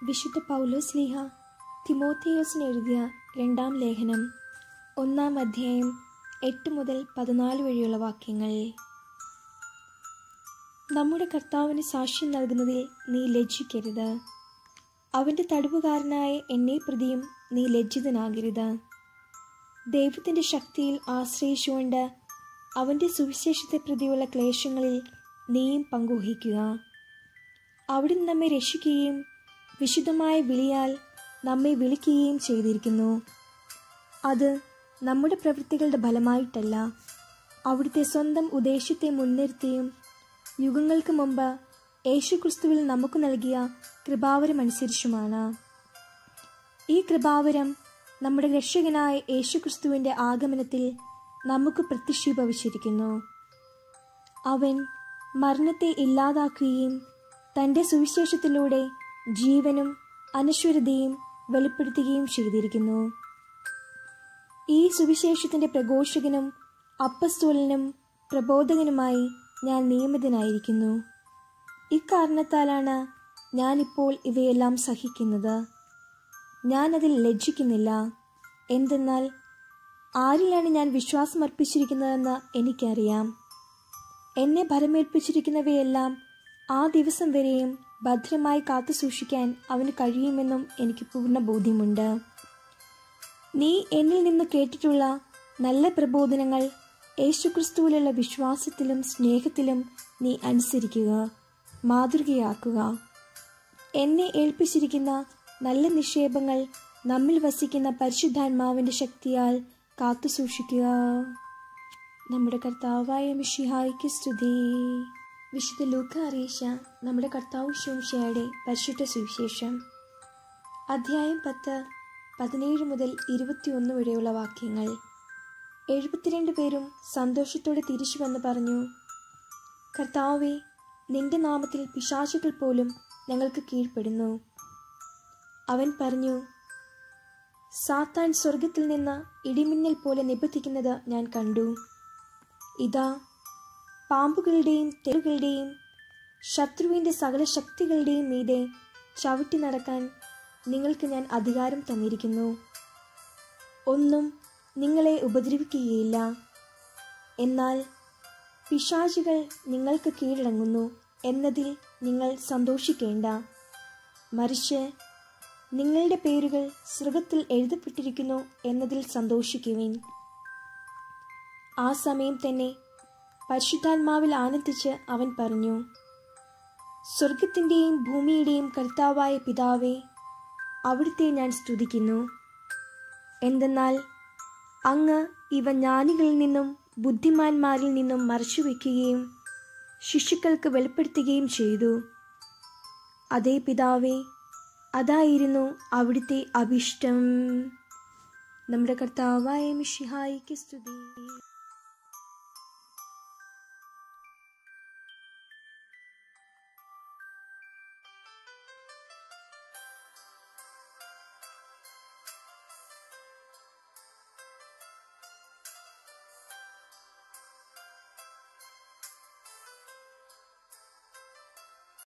വിശുദ്ധ പൗലോസ് ലീഹ തിമോത്തിയോസിന് എഴുതിയ രണ്ടാം ലേഖനം ഒന്നാം അധ്യായം എട്ട് മുതൽ പതിനാല് വഴിയുള്ള വാക്യങ്ങൾ നമ്മുടെ കർത്താവിന് സാക്ഷ്യം നൽകുന്നതിൽ നീ ലജ്ജിക്കരുത് അവൻ്റെ തടവുകാരനായ എന്നെ പ്രതിയും നീ ലജ്ജിതനാകരുത് ദൈവത്തിൻ്റെ ശക്തിയിൽ ആശ്രയിച്ചുകൊണ്ട് അവൻ്റെ സുവിശേഷത്തെ പ്രതിയുള്ള ക്ലേശങ്ങളിൽ നീയും പങ്കുവഹിക്കുക അവിടുന്ന് നമ്മെ രക്ഷിക്കുകയും വിശുദ്ധമായ വിളിയാൽ നമ്മെ വിളിക്കുകയും ചെയ്തിരിക്കുന്നു അത് നമ്മുടെ പ്രവൃത്തികളുടെ ഫലമായിട്ടല്ല അവിടുത്തെ സ്വന്തം ഉദ്ദേശത്തെ മുൻനിർത്തിയും യുഗങ്ങൾക്ക് മുമ്പ് യേശുക്രിസ്തുവിൽ നമുക്ക് നൽകിയ കൃപാവരമനുസരിച്ചുമാണ് ഈ കൃപാവരം നമ്മുടെ രക്ഷകനായ യേശുക്രിസ്തുവിൻ്റെ ആഗമനത്തിൽ നമുക്ക് പ്രത്യക്ഷീഭവിച്ചിരിക്കുന്നു അവൻ മരണത്തെ ഇല്ലാതാക്കുകയും തൻ്റെ സുവിശേഷത്തിലൂടെ ജീവനും അനശ്വരതയും വെളിപ്പെടുത്തുകയും ചെയ്തിരിക്കുന്നു ഈ സുവിശേഷത്തിൻ്റെ പ്രഘോഷകനും അപ്പസ്തോലനും പ്രബോധകനുമായി ഞാൻ നിയമിതനായിരിക്കുന്നു ഇക്കാരണത്താലാണ് ഞാനിപ്പോൾ ഇവയെല്ലാം സഹിക്കുന്നത് ഞാനതിൽ ലജ്ജിക്കുന്നില്ല എന്തെന്നാൽ ആരിലാണ് ഞാൻ വിശ്വാസം അർപ്പിച്ചിരിക്കുന്നതെന്ന് എനിക്കറിയാം എന്നെ ഭരമേൽപ്പിച്ചിരിക്കുന്നവയെല്ലാം ആ ദിവസം വരെയും ഭദ്രമായി കാത്തു സൂക്ഷിക്കാൻ അവന് കഴിയുമെന്നും എനിക്ക് പൂർണ്ണ ബോധ്യമുണ്ട് നീ എന്നിൽ നിന്ന് കേട്ടിട്ടുള്ള നല്ല പ്രബോധനങ്ങൾ യേശുക്രിസ്തുവിലുള്ള വിശ്വാസത്തിലും സ്നേഹത്തിലും നീ അനുസരിക്കുക മാതൃകയാക്കുക എന്നെ ഏൽപ്പിച്ചിരിക്കുന്ന നല്ല നിക്ഷേപങ്ങൾ നമ്മിൽ വസിക്കുന്ന പരിശുദ്ധാത്മാവിൻ്റെ ശക്തിയാൽ കാത്തു സൂക്ഷിക്കുക നമ്മുടെ കർത്താവായ മിഷിഹായിക്ക് സ്തുതി വിശുദ്ധ ലൂക്ക അറിയിച്ച നമ്മുടെ കർത്താവ് ശോംഷയുടെ പരിശുദ്ധ സുവിശേഷം അധ്യായം പത്ത് പതിനേഴ് മുതൽ ഇരുപത്തിയൊന്ന് വരെയുള്ള വാക്യങ്ങൾ എഴുപത്തിരണ്ട് പേരും സന്തോഷത്തോടെ തിരിച്ചു വന്ന് പറഞ്ഞു കർത്താവെ നിന്റെ നാമത്തിൽ പിശാചുകൾ പോലും ഞങ്ങൾക്ക് കീഴ്പ്പെടുന്നു അവൻ പറഞ്ഞു സാത്താൻ സ്വർഗത്തിൽ നിന്ന് ഇടിമിന്നൽ പോലെ നിബന്ധിക്കുന്നത് ഞാൻ കണ്ടു ഇതാ പാമ്പുകളുടെയും തെരുകളുടെയും ശത്രുവിൻ്റെ സകല ശക്തികളുടെയും മീതെ ചവിട്ടി നടക്കാൻ നിങ്ങൾക്ക് ഞാൻ അധികാരം തന്നിരിക്കുന്നു ഒന്നും നിങ്ങളെ ഉപദ്രവിക്കുകയില്ല എന്നാൽ പിശാചുകൾ നിങ്ങൾക്ക് കീഴടങ്ങുന്നു എന്നതിൽ നിങ്ങൾ സന്തോഷിക്കേണ്ട മറിച്ച് നിങ്ങളുടെ പേരുകൾ സ്രവത്തിൽ എഴുതപ്പെട്ടിരിക്കുന്നു എന്നതിൽ സന്തോഷിക്കുവിൻ ആ സമയം തന്നെ പരിശുദ്ധാത്മാവിൽ ആനന്ദിച്ച് അവൻ പറഞ്ഞു സ്വർഗത്തിൻ്റെയും ഭൂമിയുടെയും കർത്താവായ പിതാവേ അവിടുത്തെ ഞാൻ സ്തുതിക്കുന്നു എന്തെന്നാൽ അങ്ങ് ഇവ ജ്ഞാനികളിൽ നിന്നും ബുദ്ധിമാന്മാരിൽ നിന്നും മറച്ചുവെക്കുകയും ശിശുക്കൾക്ക് വെളിപ്പെടുത്തുകയും ചെയ്തു അതേ പിതാവേ അതായിരുന്നു അവിടുത്തെ അഭിഷ്ടം നമ്മുടെ കർത്താവായ മിഷിഹായിക്ക് സ്തുതി